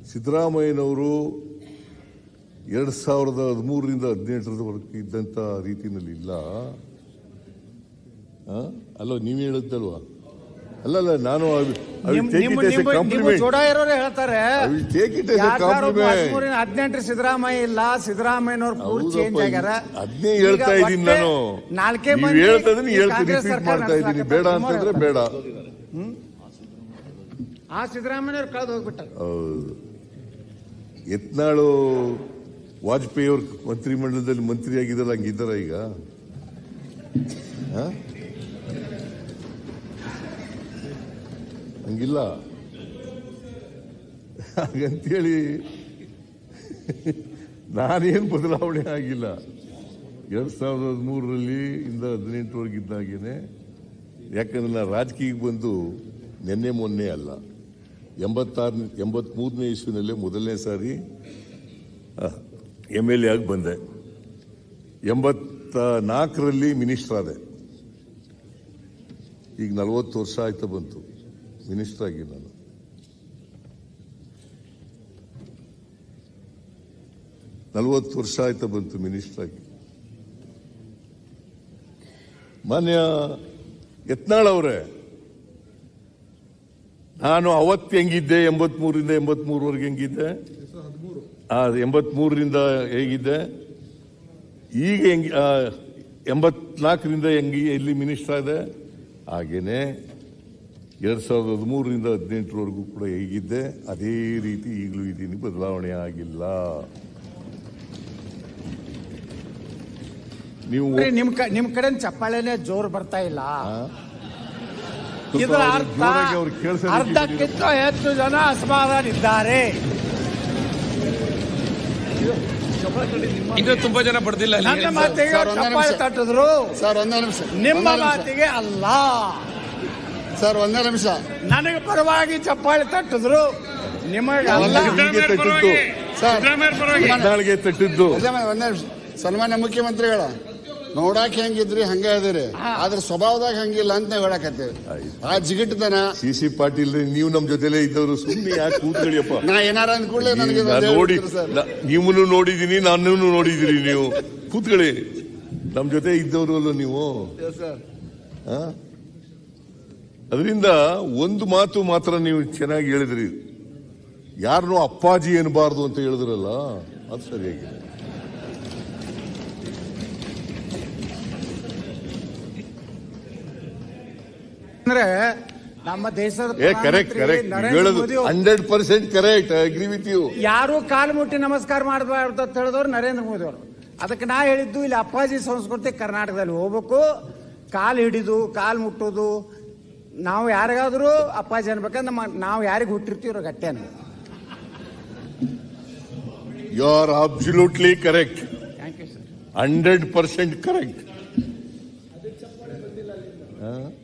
ಸಿದ್ದರಾಮಯ್ಯನವರು ಎರಡು ಸಾವಿರದ ಹದಿಮೂರರಿಂದ ಹದಿನೆಂಟರವರೆಗೆ ಇದ್ದಂಥ ರೀತಿನಲ್ಲಿ ಇಲ್ಲ ಆ? ಅಲ್ಲೋ ನೀವು ಹೇಳುತ್ತಲ್ವಾ ಅಲ್ಲಲ್ಲ ನಾನು ನಿಮ್- ನಿಮ್ಮ- ನಿಮ್ಮ- ನಿಮ್ಮ ಜೋಡ ಇರೋರು ಹೇಳ್ತಾರೆ ಹದಿಮೂರಿನ ಹದಿನೆಂಟು ಸಿದ್ದರಾಮಯ್ಯ ಇಲ್ಲ ಸಿದ್ದರಾಮಯ್ಯನವ್ರು ಕೂಡ ಚೇಂಜ್ ಆಗ್ಯಾರ ಅದನ್ನೇ ಈಗ ಹೇಳ್ತಾ ಇದ್ದೀನಿ ಒಟ್ಟೆ ನಾನು ನಾಲ್ಕೇ ನೀವು ಮಂದಿ ಹೇಳ್ತದನ್ನ ಈ ಹೇಳ್ತೀನಿ ಕಾಂಗ್ರೆಸ್ ರಿಪೀಟ್ ಸರ್ಕಾರ ಮಾಡ್ತಾ ಇದ್ದೀನಿ ಬೇಡ ಅಂತಂದ್ರೆ ಬೇಡ ಆ ಸಿದ್ದರಾಮಯ್ಯವ್ರು ಕಳೆದು ಹೋಗ್ಬಿಟ್ಟಾರ ಹೌದು ಯತ್ನಾಳು ವಾಜಪೇಯಿ ಅವ್ರ ಮಂತ್ರಿಮಂಡಲದಲ್ಲಿ ಮಂತ್ರಿ ಆಗಿದ್ದಲ್ಲ ಹಂಗಿದ್ದಾರ ಈಗ ಆ? ಹಂಗಿಲ್ಲ ಹಾಗಂತೇಳಿ ನಾನೇನು ಬದಲಾವಣೆ ಆಗಿಲ್ಲ ಎರಡ್ ಸಾವಿರದ ಹದಿಮೂರರಲ್ಲಿ ಇಂದ ಹದಿನೆಂಟರವರೆಗೆ ಇದ್ದಾಗೇನೆ ಯಾಕಂದ್ರೆ ನಾನು ರಾಜಕೀಯಕ್ಕೆ ಬಂದು ನಿನ್ನೆ ಮೊನ್ನೆ ಅಲ್ಲ ಎಂಬತ್ತಾರು ಎಂಬತ್ಮೂರನೇ ಇಸ್ವಿನಲ್ಲೇ ಮೊದಲನೇ ಸಾರಿ ಎಮ್ ಎಲ್ ಎ ಆಗಿ ಬಂದೆ ಎಂಬತ್ತ ನಾಲ್ಕರಲ್ಲಿ ಮಿನಿಸ್ಟರ್ ಆದೆ ಈಗ ನಲವತ್ತು ವರ್ಷ ಆಯ್ತಾ ಬಂತು ಮಿನಿಸ್ಟರ್ ಆಗಿ ನಾನು ನಲವತ್ತು ವರ್ಷ ಆಯ್ತಾ ಬಂತು ಮಿನಿಸ್ಟರ್ ಆಗಿ ಮಾನ್ಯ ಯತ್ನಾಳ್ ಅವರೇ ನಾನು ಅವತ್ತು ಹೆಂಗಿದ್ದೆ ಎಂಬತ್ಮೂರಿಂದ ಎಂಬತ್ಮೂರವರೆಗೆ ಹೆಂಗಿದ್ದೆ ಆ ಎಂಬತ್ಮೂರರಿಂದ ಹೇಗಿದ್ದೆ ಈಗ ಹೆಂಗ್ ಆ, ಎಂಬತ್ನಾಲ್ಕರಿಂದ ಹೆಂಗಿ ಎಲ್ಲಿ ಮಿನಿಸ್ಟರ್ ಇದೆ ಹಾಗೇನೆ ಎರಡ್ ಸಾವಿರದ ಹದಿಮೂರರಿಂದ ಹದಿನೆಂಟರವರೆಗೂ ಕೂಡ ಹೇಗಿದ್ದೆ ಅದೇ ರೀತಿ ಈಗಲೂ ಇದ್ದೀನಿ ಬದಲಾವಣೆ ಆಗಿಲ್ಲ ನೀವು ನಿಮ್ ಕ- ನಿಮ್ ಕಡೆ ಚಪ್ಪಾಳೆನೆ ಜೋರ್ ಬರ್ತಾ ಇಲ್ಲ ಸ್ವಲ್ಪ ಇದರ ಅವ್ರು ಅರ್ಥ ಜೋರಾಗಿ ಅವ್ರು ಕೇಳ್ಸೋದಕ್ಕೆ ಅರ್ಧಕ್ಕಿಂತ ಹೆಚ್ಚು ಜನ ಅಸಮಾಧಾನಿದ್ದಾರೆ ಇನ್ನೂ ತುಂಬಾ ಜನ ಪಡೆದಿಲ್ಲ ಅಲ್ಲಿ. ನನ್ನ ಮಾತಿಗೆ ಸರ್, ಒಂದೇ ಚಪ್ಪಾಳೆ ನಿಮಿಷ. ತಟ್ಟಿದ್ರು ಸರ್ ಒಂದೇ ನಿಮಿಷ ನಿಮ್ಮ ಒಂದೇ ನಿಮಿಷ. ಮಾತಿಗೆ ಅಲ್ಲ ಸರ್ ಒಂದೇ ನಿಮಿಷ ನನಗೆ ಪರವಾಗಿ ಚಪ್ಪಾಳೆ ತಟ್ಟಿದ್ರು ನಿಮಗೆ ಅಲ್ಲ ಹೀಗೆ ತಟ್ಟಿದ್ದು ಸರ್ ನಾಳೆಗೆ ತಟ್ಟಿದ್ದು ಅದೇ ಮ- ಒಂದೇ ನಿಮಿಷ ಸನ್ಮಾನ್ಯ ಮುಖ್ಯಮಂತ್ರಿಗಳ ನೋಡಾಕ್ ಹೆಂಗಿದ್ರಿ ಹಂಗ ಇದ್ರಿ ಆದ್ರ ಸ್ವಭಾವದಾಗ ಹಂಗಿಲ್ಲ ಅಂತ ನಾವ್ ಹೇಳಕತ್ತೇವೆ ಆ ಜಿಗಿಟ್ತನ ಸಿ ಸಿ ಪಾಟೀಲ್ ನೀವು ನಮ್ ಜೊತೆಲೇ ಇದ್ದವರು ಸುಮ್ಮನೆ ಯಾಕೆ ಕೂತ್ಗಳಿಯಪ್ಪ ನಾ ಏನಾರ ಅಂದ್ಕೂಡ್ಲೆ ನನಗೆ ನಾನ್ ಇದೊಂದು ನೋಡಿ ಹೇಳ್ಬಿಡ್ತೀರಿ ಸರ್ ನಾ- ನೀವನು ನೋಡಿದೀನಿ ನನ್ನನ್ನು ನೋಡಿದಿರಿ ನೀವು ಕೂತ್ಕೊಳ್ಳಿ ನಮ್ ಜೊತೆ ಇದ್ದವರು ಅಲ್ಲ ನೀವು ಅದರಿಂದ ಒಂದು ಮಾತು ಮಾತ್ರ ನೀವು ಚೆನ್ನಾಗಿ ಹೇಳಿದ್ರಿ ಯಾರನ್ನೂ ಅಪ್ಪಾಜಿ ಎನ್ನಬಾರ್ದು ಅಂತ ಹೇಳಿದ್ರಲ್ಲ ಅದು ಸರಿಯಾಗಿದೆ ಅಂದ್ರೆ ನಮ್ಮ ದೇಶದ ಏ ಕರೆಕ್ಟ್ ಪ್ರಧಾನಮಂತ್ರಿ ಕರೆಕ್ಟ್ ನರೇಂದ್ರ ಹೇಳೋದು ಮೋದಿ ಅವರು hundred percent correct I agree with you ಯಾರು ಕಾಲು ಮುಟ್ಟಿ ನಮಸ್ಕಾರ ಮಾಡಬಾರ್ದು ಅಂತ ಹೇಳಿದವರು ನರೇಂದ್ರ ಮೋದಿ ಅವರು ಅದಕ್ಕೆ ನಾ ಹೇಳಿದ್ದು ಇಲ್ಲಿ ಅಪ್ಪಾಜಿ ಸಂಸ್ಕೃತಿ ಕರ್ನಾಟಕದಲ್ಲಿ ಹೋಗ್ಬೇಕು ಕಾಲು ಹಿಡಿದು ಕಾಲು ಮುಟ್ಟೋದು ನಾವು ಯಾರಿಗಾದ್ರೂ ಅಪ್ಪಾಜಿ ಅನ್ಬೇಕಂದ್ರೆ ನಮ್ಮ ನಾವು ಯಾರಿಗೆ ಹುಟ್ಟಿರ್ತೀವ್ರ ಗಟ್ಟೆನ you are absolutely correct thank you sir hundred percent correct